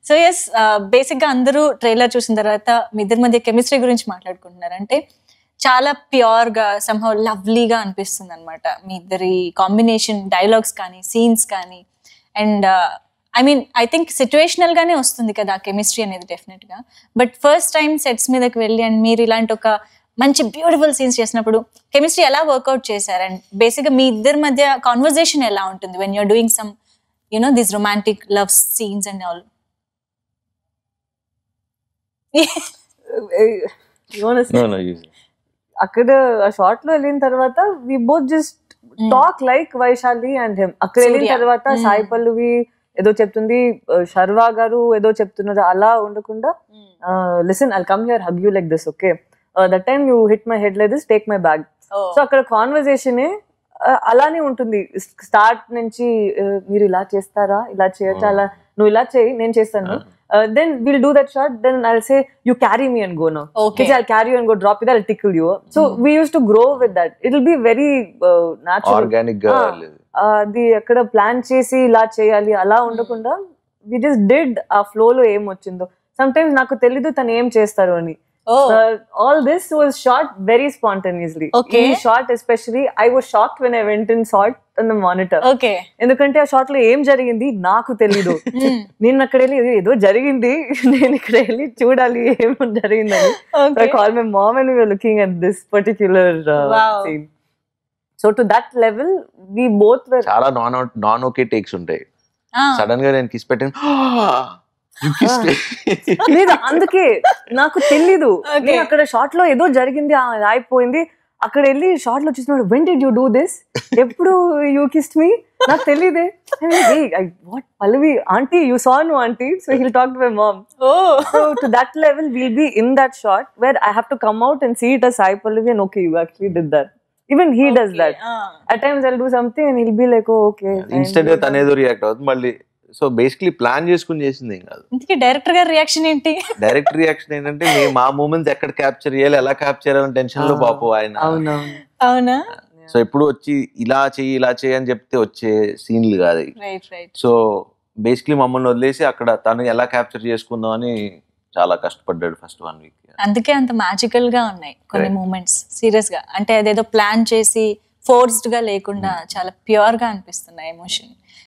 So yes basic గా అందరూ trailer చూసిన తర్వాత మీ ఇద్దరి మధ్య కెమిస్ట్రీ గురించి మాట్లాడుకుంటున్నారు అంటే చాలా ప్యూర్ గా సంహౌ లవ్లీగా అనిపిస్తుంది అనమాట మీ ఇద్దరి కాంబినేషన్ డైలాగ్స్ కానీ సీన్స్ కానీ and I mean I think situational గానే వస్తుంది కదా ఆ కెమిస్ట్రీ అనేది డెఫినెట్ గా బట్ ఫస్ట్ టైం సెట్స్ మీదకి వెళ్ళి అండ్ మీరు ఇలాంటి ఒక మంచి బ్యూటిఫుల్ సీన్స్ చేసినప్పుడు కెమిస్ట్రీ ఎలా వర్కౌట్ చేశారు అండ్ బేసిక్గా మీ ఇద్దరి మధ్య కాన్వర్జేషన్ ఎలా ఉంటుంది when you're doing some you know these romantic love scenes and all You wanna say? No, no, you. అక్కడ ఆ షార్ట్ లో వెళ్ళిన తర్వాత we both just talk like Vaishali and him అక్కడ వెళ్ళిన Surya. తర్వాత Mm. సాయి పల్లవి ఏదో చెప్తుంది uh, శర్వా గారు ఏదో చెప్తున్నారు అలా ఉండకుండా listen I come here hug you like this okay that time you hit my head like this take my bag so అక్కడ కాన్వర్జేషన్ అలానే ఉంటుంది స్టార్ట్ నుంచి uh, మీరు ఇలా చేస్తారా ఇలా చేయొచ్చా అలా నువ్వు ఇలా చేయి నేను చేస్తాను then will do that shot then I say you carry me and go no Okay. I carry and go drop ఇది I tickle you so we use to grow with that it will be very natural organic గా Ah. లేదు అది అక్కడ plan చేసి ఇలా చేయాలి అలా ఉండకుండా వి జస్ట్ డిడ్ ఆ ఫ్లో లో ఏం వచ్చిందో సమ్ టైమ్స్ నాకు తెలీదు తను ఏం చేస్తారు అని all this was shot very spontaneously Okay. ఈ shot especially I was shock when I went in shot in the monitor okay ఎందుకంటే ఆ షార్ట్ లో ఏం జరిగింది నాకు తెలీదు నేను అక్కడ వెళ్ళి "ఏదో- ఏదో జరిగింది నేను ఇక్కడ వెళ్ళి చూడాలి ఏం జరిగిందని Okay. I called my mom and we were looking at this particular uh, Wow. scene. So to that level, we both were. చాలా నాన్ నాన్ ఓకే టేక్స్ ఉంటాయి సడన్ గా నేను కిస్ పెట్టాను You kissed me. లేదు అందుకే నాకు తెలీదు Okay. నేను అక్కడ షార్ట్ లో ఏదో జరిగింది ఆ, అయిపోయింది అక్కడ వెళ్ళి షార్ట్ లో చూసినాడు when did you do this ఎప్పుడు యూ కిస్ట్ మీ నాకు తెలియదే what Pallavi aunty you saw ను aunty so he'll talk to my mom oh So to that level, we'll be in that shot where I have to come out and see it as Sai Pallavi and okay, you actually did that. Even he does that. At times I'll do something and he'll be like, oh, okay. fine, instant you గా తను ఏదో react అవుతుంది మళ్ళీ so basically plan చేసుకుని చేసింది ఏం కాదు ఇంతకీ డైరెక్టర్ గారి రియాక్షన్ ఏంటి డైరెక్ట్ రియాక్షన్ ఏంటంటే మేము మా మూమెంట్స్ ఎక్కడ క్యాప్చర్ చేయాలి ఎలా క్యాప్చర్ చేయాలని టెన్షన్ లో Ah. పాపం ఆయన అవునవును. అవునా సో ఎప్పుడు వచ్చి ఇలా చెయ్యి ఇలా చెయ్యి అని చెప్తే వచ్చే సీన్లు కాదు ఇవి. రైట్ రైట్ సో బేసిక్లీ మమ్మల్ని వదిలేసి అక్కడ తను ఎలా క్యాప్చర్ చేసుకుందాం అని చాలా కష్టపడ్డాడు ఫస్ట్ వన్ వీక్ అందుకే అంత మ్యాజికల్ గా ఉన్నాయి కొన్ని Correct. మూమెంట్స్ సీరియస్ గా అంటే అదేదో ప్లాన్ చేసి ఫోర్స్డ్ గా లేకుండా చాలా ప్యూర్ గా అనిపిస్తున్నాయి ఎమోషన్